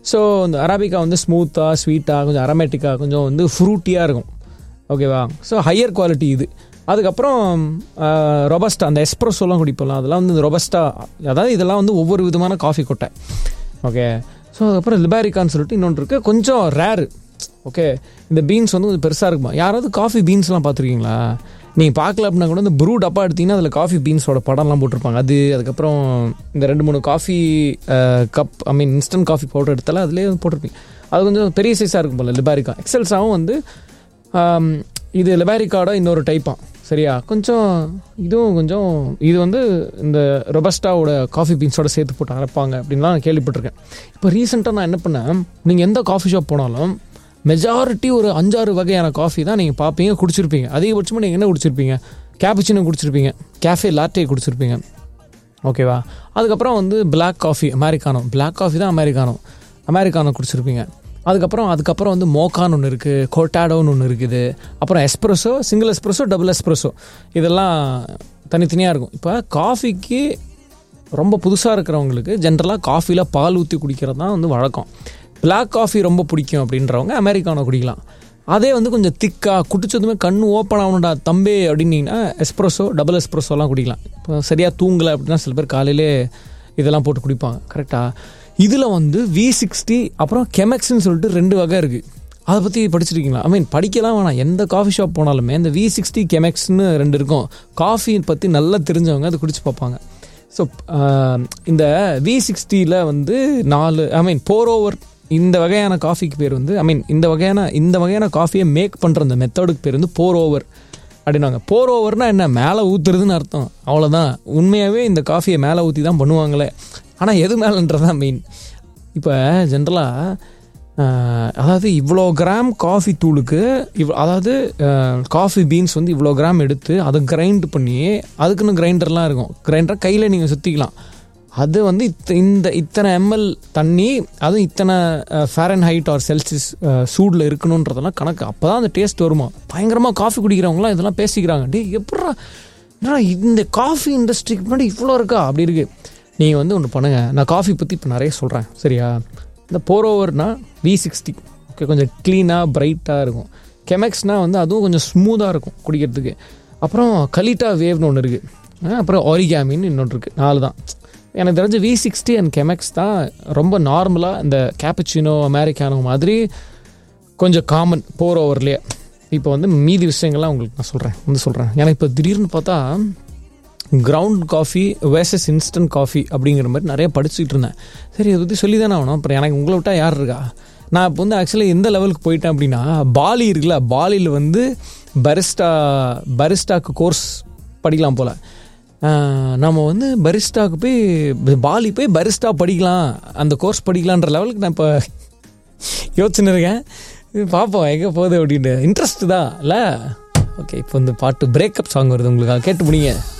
so இந்த arabica வந்து ஸ்மூத்தாக ஸ்வீட்டாக கொஞ்சம் அரமேட்டிக்காக கொஞ்சம் வந்து ஃப்ரூட்டியாக இருக்கும் ஓகேவா ஸோ ஹையர் குவாலிட்டி இது அதுக்கப்புறம் ரொபஸ்டா அந்த எஸ்ப்ரெஸோலாம் குடிப்போம்ல அதெல்லாம் வந்து ரொபஸ்டா அதாவது இதெல்லாம் வந்து ஒவ்வொரு விதமான காஃபி கொட்டை ஓகே ஸோ அதுக்கப்புறம் லிபாரிக்கான்னு சொல்லிட்டு இன்னொன்று இருக்குது கொஞ்சம் ரேரு ஓகே இந்த பீன்ஸ் வந்து கொஞ்சம் பெருசாக இருக்குமா யாராவது காஃபி பீன்ஸ்லாம் பார்த்துருக்கீங்களா நீங்கள் பார்க்கல அப்படின்னா கூட இந்த ப்ரூ டப்பா எடுத்தீங்கன்னா அதில் காஃபி பீன்ஸோட படம்லாம் போட்டிருப்பாங்க அது அதுக்கப்புறம் இந்த ரெண்டு மூணு coffee cup I mean instant coffee powder எடுத்தாலும் அதிலே போட்டிருப்பீங்க அது கொஞ்சம் பெரிய சைஸாக இருக்கும் போல லிபாரிக்கா எக்ஸல்ஸாகவும் வந்து ஆம், இது லெபாரிக்காட இன்னொரு டைப்பாக சரியா கொஞ்சம் இதுவும் கொஞ்சம் இது வந்து இந்த ரொபஸ்டாவோட காஃபி பீன்ஸோட சேர்த்து போட்டு அரைப்பாங்க அப்படின்லாம் நான் கேள்விப்பட்டிருக்கேன் இப்போ ரீசெண்டாக நான் என்ன பண்ணேன் நீங்கள் எந்த காஃபி ஷாப் போனாலும் மெஜாரிட்டி ஒரு அஞ்சாறு வகையான காஃபி தான் நீங்கள் பார்ப்பீங்க குடிச்சிருப்பீங்க அதிகபட்சமாக நீங்கள் என்ன குடிச்சிருப்பீங்க கேப்புச்சினோ குடிச்சிருப்பீங்க கேஃபே லாட்டே குடிச்சிருப்பீங்க ஓகேவா அதுக்கப்புறம் வந்து Black coffee Americano Black coffee தான் அமெரிக்கானோ அமெரிக்கானோ குடிச்சிருப்பீங்க அதுக்கப்புறம் அதுக்கப்புறம் வந்து மோக்கான்னு ஒன்று இருக்குது கோட்டாடோன்னு ஒன்று இருக்குது அப்புறம் espresso single espresso double espresso இதெல்லாம் தனித்தனியாக இருக்கும் இப்போ காஃபிக்கு ரொம்ப புதுசாக இருக்கிறவங்களுக்கு ஜென்ரலாக காஃபியில் பால் ஊற்றி குடிக்கிறது தான் வந்து வழக்கம் Black காஃபி ரொம்ப பிடிக்கும் அப்படின்றவங்க அமெரிக்கானோ குடிக்கலாம் அதே வந்து கொஞ்சம் திக்காக குடிச்சதுமே கண்ணு ஓப்பன் ஆகணும்டா தம்பே அப்படின்னீங்கன்னா எஸ்ப்ரெஸோ டபுள் எஸ்ப்ரெஸோலாம் குடிக்கலாம் இப்போ சரியாக தூங்கலை அப்படின்னா சில பேர் காலையிலே இதெல்லாம் போட்டு குடிப்பாங்க கரெக்டாக இதில் வந்து வி சிக்ஸ்டி அப்புறம் கெமெக்ஸ்னு சொல்லிட்டு ரெண்டு வகை இருக்குது அதை பற்றி படிச்சிருக்கீங்களா ஐ மீன் படிக்கலாம் வேணாம் எந்த காஃபி ஷாப் போனாலுமே இந்த வி சிக்ஸ்டி கெமெக்ஸ்னு ரெண்டு இருக்கும் காஃபி பற்றி நல்லா தெரிஞ்சவங்க அதை குடிச்சு பார்ப்பாங்க ஸோ இந்த வி சிக்ஸ்டியில் வந்து நாலு ஐ மீன் போர் ஓவர் இந்த வகையான காஃபிக்கு பேர் வந்து ஐ மீன் இந்த வகையான இந்த வகையான காஃபியை மேக் பண்ணுற அந்த மெத்தடுக்கு பேர் வந்து போர் ஓவர் அப்படின்னாங்க போர் ஓவர்னா என்ன மேலே ஊற்றுறதுன்னு அர்த்தம் அவ்வளோதான் உண்மையாகவே இந்த காஃபியை மேலே ஊற்றி தான் பண்ணுவாங்களே ஆனால் எது மேலேன்றதான் மெயின் இப்போ ஜென்ரலாக அதாவது இவ்வளோ கிராம் காஃபி தூளுக்கு இவ் அதாவது காஃபி பீன்ஸ் வந்து இவ்வளோ கிராம் எடுத்து அதை கிரைண்ட் பண்ணி அதுக்குன்னு கிரைண்டர்லாம் இருக்கும் கிரைண்டர் கையில் நீங்கள் சுற்றிக்கலாம் அது வந்து இத்த இந்த இத்தனை எம்எல் தண்ணி அதுவும் இத்தனை ஃபேரன் ஹைட் ஆர் செல்சியஸ் சூடில் இருக்கணுன்றதெல்லாம் கணக்கு அப்போ தான் அந்த டேஸ்ட் வருமா பயங்கரமாக காஃபி குடிக்கிறவங்களாம் இதெல்லாம் பேசிக்கிறாங்க டே எப்படா என்னடா இந்த காஃபி இண்டஸ்ட்ரிக்கு முன்னாடி இவ்வளோ இருக்கா அப்படி இருக்கு நீங்கள் வந்து ஒன்று பண்ணுங்கள் நான் காஃபி பற்றி இப்போ நிறைய சொல்கிறேன் சரியா இந்த போர் ஓவர்னா வி சிக்ஸ்டி ஓகே கொஞ்சம் க்ளீனாக பிரைட்டாக இருக்கும் கெமெக்ஸ்னால் வந்து அதுவும் கொஞ்சம் ஸ்மூத்தாக இருக்கும் குடிக்கிறதுக்கு அப்புறம் கலிட்டா வேவ்னு ஒன்று இருக்குது அப்புறம் ஆரிகாமின்னு இன்னொன்று இருக்குது நாலு தான் எனக்கு தெரிஞ்ச வி சிக்ஸ்டி அண்ட் கெமெக்ஸ் தான் ரொம்ப நார்மலாக இந்த கேப்பச்சினோ அமெரிக்கானோ மாதிரி கொஞ்சம் காமன் போர் ஓவர்லேயே இப்போ வந்து மீதி விஷயங்கள்லாம் உங்களுக்கு நான் சொல்கிறேன் வந்து சொல்கிறேன் எனக்கு இப்போ திடீர்னு பார்த்தா ground coffee versus instant coffee அப்படிங்கிற மாதிரி நிறைய படிச்சுட்டு இருந்தேன் சரி இதை பற்றி சொல்லி தானே ஆகணும் அப்புறம் எனக்கு உங்களை விட்டால் யார் இருக்கா நான் இப்போ வந்து ஆக்சுவலி எந்த லெவலுக்கு போயிட்டேன் அப்படின்னா பாலி இருக்குல்ல பாலியில் வந்து பரிஸ்டா பரிஸ்டாக்கு கோர்ஸ் படிக்கலாம் போல் நம்ம வந்து பரிஸ்டாக்கு போய் பாலி போய் பரிஸ்டா படிக்கலாம் அந்த கோர்ஸ் படிக்கலான்ற லெவலுக்கு நான் இப்போ யோசிச்சுன்னு இருக்கேன் இது பார்ப்போம் எங்கே போகுது அப்படின்ட்டு இன்ட்ரெஸ்ட் தான் இல்லை ஓகே இப்போ இந்த பாட்டு பிரேக்கப் சாங் வருது உங்களுக்கு கேட்டு முடிங்க